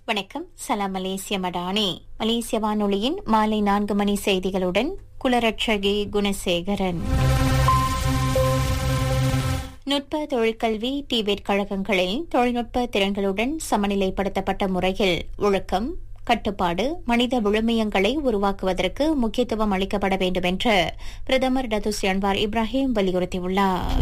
வணக்கம் சலாம் மலேசிய மடானி மலேசிய வானொலியின் மாலை நான்கு மணி செய்திகளுடன் குலரட்சகி குணசேகரன் நுட்ப தொழிற்கல்வி டிபெட் கழகங்களில் தொழில்நுட்ப திறன்களுடன் சமநிலைப்படுத்தப்பட்ட முறையில் ஒழுக்கம் கட்டுப்பாடு மனித விழுமியங்களை உருவாக்குவதற்கு முக்கியத்துவம் அளிக்கப்பட வேண்டும் என்று பிரதமர் டத்துஸ் அன்வார் இப்ராஹிம் வலியுறுத்தியுள்ளார்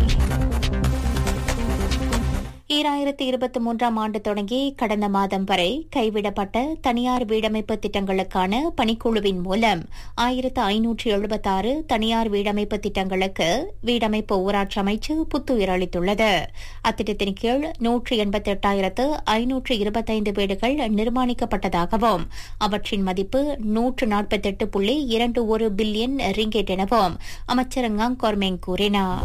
ஈராயிரத்தி இருபத்தி மூன்றாம் ஆண்டு தொடங்கி கடந்த மாதம் வரை கைவிடப்பட்ட தனியார் வீடமைப்பு திட்டங்களுக்கான பணிக்குழுவின் மூலம் ஆயிரத்து ஐநூற்று எழுபத்தாறு தனியார் வீடமைப்பு திட்டங்களுக்கு வீடமைப்பு ஊராட்சி அமைச்சு புத்துயிர் அளித்துள்ளது அத்திட்டத்தின் கீழ் நூற்று எண்பத்தி எட்டாயிரத்து ஐநூற்று இருபத்தைந்து வீடுகள் நிர்மாணிக்கப்பட்டதாகவும் அவற்றின் மதிப்பு நூற்று நாற்பத்தெட்டு புள்ளி இரண்டு ஒரு பில்லியன் ரிங்கெட் எனவும் அமைச்சர் அங்காங் கொர்மேங் கூறினார்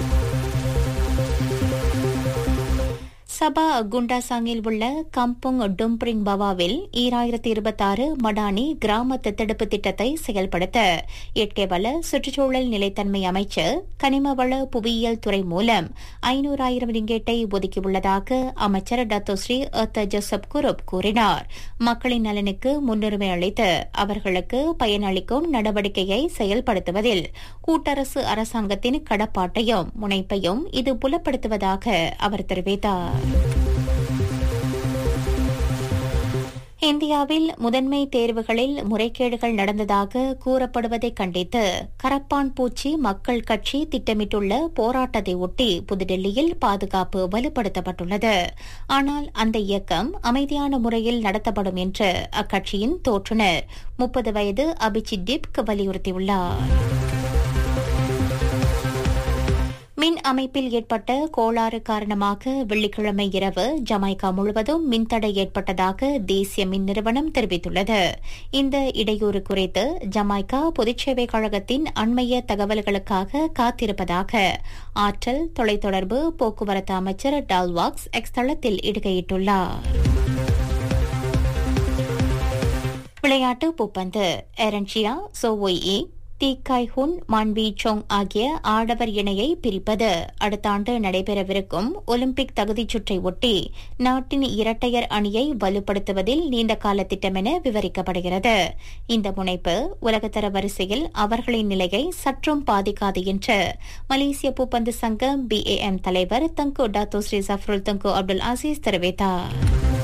சபா குண்டாசாங்கில் உள்ள கம்புங் டும்பிரிங் பவாவில் ஈராயிரத்தி இருபத்தாறு மடானி கிராம தத்தெடுப்பு திட்டத்தை செயல்படுத்த இயற்கை வள சுற்றுச்சூழல் நிலைத்தன்மை அமைச்சர் கனிமவள புவியியல் துறை மூலம் ஐநூறாயிரம் ரிங்கேட்டை ஒதுக்கியுள்ளதாக அமைச்சர் டத்தோஸ்ரீ அத்த ஜோசப் குருப் கூறினார் மக்களின் நலனுக்கு முன்னுரிமை அளித்து அவர்களுக்கு பயனளிக்கும் நடவடிக்கையை செயல்படுத்துவதில் கூட்டரசு அரசாங்கத்தின் கடப்பாட்டையும் முனைப்பையும் இது புலப்படுத்துவதாக அவர் தெரிவித்தார் இந்தியாவில் முதன்மை தேர்வுகளில் முறைகேடுகள் நடந்ததாக கூறப்படுவதை கண்டித்து கரப்பான் பூச்சி மக்கள் கட்சி திட்டமிட்டுள்ள போராட்டத்தை ஒட்டி புதுடெல்லியில் பாதுகாப்பு வலுப்படுத்தப்பட்டுள்ளது ஆனால் அந்த இயக்கம் அமைதியான முறையில் நடத்தப்படும் என்று அக்கட்சியின் தோற்றுநர் முப்பது வயது அபிஜித் டிப்க் வலியுறுத்தியுள்ளார் மின் அமைப்பில் ஏற்பட்ட கோளாறு காரணமாக வெள்ளிக்கிழமை இரவு ஜமைக்கா முழுவதும் மின்தடை ஏற்பட்டதாக தேசிய மின் நிறுவனம் தெரிவித்துள்ளது இந்த இடையூறு குறித்து ஜமைக்கா பொதுச்சேவை கழகத்தின் அண்மைய தகவல்களுக்காக காத்திருப்பதாக ஆற்றல் தொலைத்தொடர்பு போக்குவரத்து அமைச்சர் டால்வாக்ஸ் எக்ஸ் தளத்தில் இடுகையிட்டுள்ளார் விளையாட்டு பூப்பந்து எரன்ஷியா சோவோயி தீக்காய் ஹுன் மான்வி சோங் ஆகிய ஆடவர் இணையை பிரிப்பது அடுத்த ஆண்டு நடைபெறவிருக்கும் ஒலிம்பிக் தகுதிச் சுற்றை ஒட்டி நாட்டின் இரட்டையர் அணியை வலுப்படுத்துவதில் நீண்டகால திட்டம் என விவரிக்கப்படுகிறது இந்த முனைப்பு உலகத்தர வரிசையில் அவர்களின் நிலையை சற்றும் பாதிக்காது என்று மலேசிய பூப்பந்து சங்கம் பிஏஎம் தலைவர் தங்கு டாத்தோ ஸ்ரீ சஃப்ருல் தங்கு அப்துல் அசீஸ் தெரிவித்தார்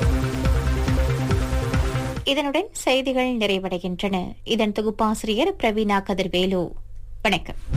இதனுடன் செய்திகள் நிறைவடைகின்றன இதன் தொகுப்பாசிரியர் பிரவீனா கதிர்வேலு வணக்கம்